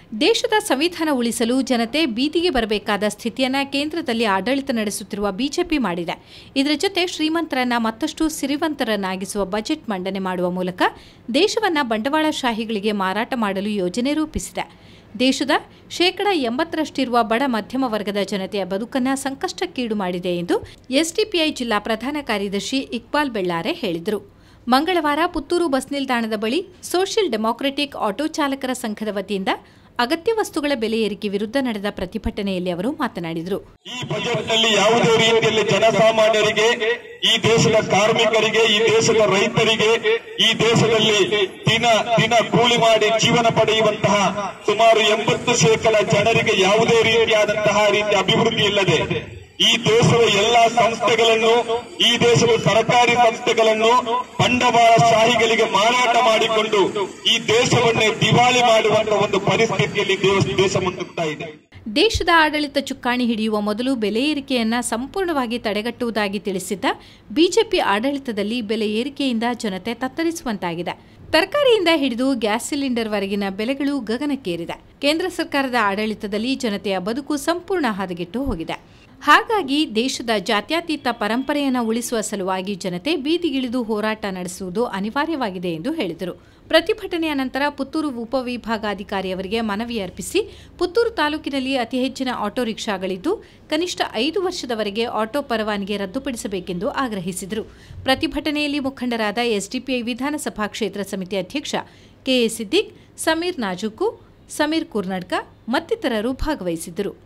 ದೇಶದ ಸಂವಿಧಾನ ಉಳಿಸಲು ಜನತೆ ಬೀದಿಗೆ ಬರಬೇಕಾದ ಸ್ಥಿತಿಯನ್ನ ಕೇಂದ್ರದಲ್ಲಿ ಆಡಳಿತ ನಡೆಸುತ್ತಿರುವ ಬಿಜೆಪಿ ಮಾಡಿದೆ ಇದರ ಜೊತೆ ಶ್ರೀಮಂತರನ್ನ ಮತ್ತಷ್ಟು ಸಿರಿವಂತರನ್ನಾಗಿಸುವ ಬಜೆಟ್ ಮಂಡನೆ ಮಾಡುವ ಮೂಲಕ ದೇಶವನ್ನ ಬಂಡವಾಳಶಾಹಿಗಳಿಗೆ ಮಾರಾಟ ಮಾಡಲು ಯೋಜನೆ ರೂಪಿಸಿದೆ ದೇಶದ ಶೇಕಡ ಎಂಬತ್ತರಷ್ಟಿರುವ ಬಡ ಮಧ್ಯಮ ವರ್ಗದ ಜನತೆಯ ಬದುಕನ್ನ ಸಂಕಷ್ಟಕ್ಕೀಡು ಮಾಡಿದೆ ಎಂದು ಎಸ್ಡಿಪಿಐ ಜಿಲ್ಲಾ ಪ್ರಧಾನ ಕಾರ್ಯದರ್ಶಿ ಇಕ್ಬಾಲ್ ಬೆಳ್ಳಾರೆ ಹೇಳಿದರು ಮಂಗಳವಾರ ಪುತ್ತೂರು ಬಸ್ ನಿಲ್ದಾಣದ ಬಳಿ ಸೋಷಿಯಲ್ ಡೆಮಾಕ್ರೆಟಿಕ್ ಆಟೋ ಚಾಲಕರ ಸಂಘದ ವತಿಯಿಂದ ಅಗತ್ಯ ವಸ್ತುಗಳ ಬೆಲೆ ಏರಿಕೆ ವಿರುದ್ಧ ನಡೆದ ಪ್ರತಿಭಟನೆಯಲ್ಲಿ ಅವರು ಮಾತನಾಡಿದರು ಈ ಬಜೆಟ್ ನಲ್ಲಿ ಯಾವುದೇ ರೀತಿಯಲ್ಲಿ ಜನಸಾಮಾನ್ಯರಿಗೆ ಈ ದೇಶದ ಕಾರ್ಮಿಕರಿಗೆ ಈ ದೇಶದ ರೈತರಿಗೆ ಈ ದೇಶದಲ್ಲಿ ದಿನ ದಿನ ಕೂಲಿ ಮಾಡಿ ಜೀವನ ಪಡೆಯುವಂತಹ ಸುಮಾರು ಎಂಬತ್ತು ಶೇಕಡ ಜನರಿಗೆ ಯಾವುದೇ ರೀತಿಯಾದಂತಹ ರೀತಿಯ ಅಭಿವೃದ್ಧಿ ಇಲ್ಲದೆ ಈ ದೇಶದ ಎಲ್ಲಾ ಸಂಸ್ಥೆಗಳನ್ನು ಈ ದೇಶದ ಸರ್ಕಾರಿ ಸಂಸ್ಥೆಗಳನ್ನು ಬಂಡವಾಳಶಾಹಿಗಳಿಗೆ ಮಾರಾಟ ಮಾಡಿಕೊಂಡು ಈ ದೇಶವನ್ನೇ ದಿವಾಳಿ ಮಾಡುವಂತಹ ಒಂದು ಪರಿಸ್ಥಿತಿಯಲ್ಲಿ ದೇಶ- ದೇಶ ಮುನ್ನುಗ್ತಾ ಇದೆ ದೇಶದ ಆಡಳಿತ ಚುಕ್ಕಾಣಿ ಹಿಡಿಯುವ ಮೊದಲು ಬೆಲೆ ಏರಿಕೆಯನ್ನ ಸಂಪೂರ್ಣವಾಗಿ ತಡೆಗಟ್ಟುವುದಾಗಿ ತಿಳಿಸಿದ್ದ ಬಿಜೆಪಿ ಆಡಳಿತದಲ್ಲಿ ಬೆಲೆ ಏರಿಕೆಯಿಂದ ಜನತೆ ತತ್ತರಿಸುವಂತಾಗಿದೆ ತರಕಾರಿಯಿಂದ ಹಿಡಿದು ಗ್ಯಾಸ್ ಸಿಲಿಂಡರ್ವರೆಗಿನ ಬೆಲೆಗಳು ಗಗನಕ್ಕೇರಿದೆ ಕೇಂದ್ರ ಸರ್ಕಾರದ ಆಡಳಿತದಲ್ಲಿ ಜನತೆಯ ಬದುಕು ಸಂಪೂರ್ಣ ಹದಗೆಟ್ಟು ಹೋಗಿದೆ ಹಾಗಾಗಿ ದೇಶದ ಜಾತ್ಯತೀತ ಪರಂಪರೆಯನ್ನು ಉಳಿಸುವ ಸಲುವಾಗಿ ಜನತೆ ಬೀದಿಗಿಳಿದು ಹೋರಾಟ ನಡೆಸುವುದು ಅನಿವಾರ್ಯವಾಗಿದೆ ಎಂದು ಹೇಳಿದರು ಪ್ರತಿಭಟನೆಯ ನಂತರ ಪುತ್ತೂರು ಉಪವಿಭಾಗಾಧಿಕಾರಿಯವರಿಗೆ ಮನವಿ ಅರ್ಪಿಸಿ ಪುತ್ತೂರು ತಾಲೂಕಿನಲ್ಲಿ ಅತಿ ಹೆಚ್ಚಿನ ಆಟೋ ರಿಕ್ಷಾಗಳಿದ್ದು ಕನಿಷ್ಠ ಐದು ವರ್ಷದವರೆಗೆ ಆಟೋ ಪರವಾನಗಿ ರದ್ದುಪಡಿಸಬೇಕೆಂದು ಆಗ್ರಹಿಸಿದರು ಪ್ರತಿಭಟನೆಯಲ್ಲಿ ಮುಖಂಡರಾದ ಎಸ್ಡಿಪಿಐ ವಿಧಾನಸಭಾ ಕ್ಷೇತ್ರ ಸಮಿತಿ ಅಧ್ಯಕ್ಷ ಕೆಎ ಸಿದ್ದಿಕ್ ಸಮೀರ್ ನಾಜೂಕು ಸಮೀರ್ ಕುರ್ನಡ್ಕ ಮತ್ತಿತರರು ಭಾಗವಹಿಸಿದ್ದರು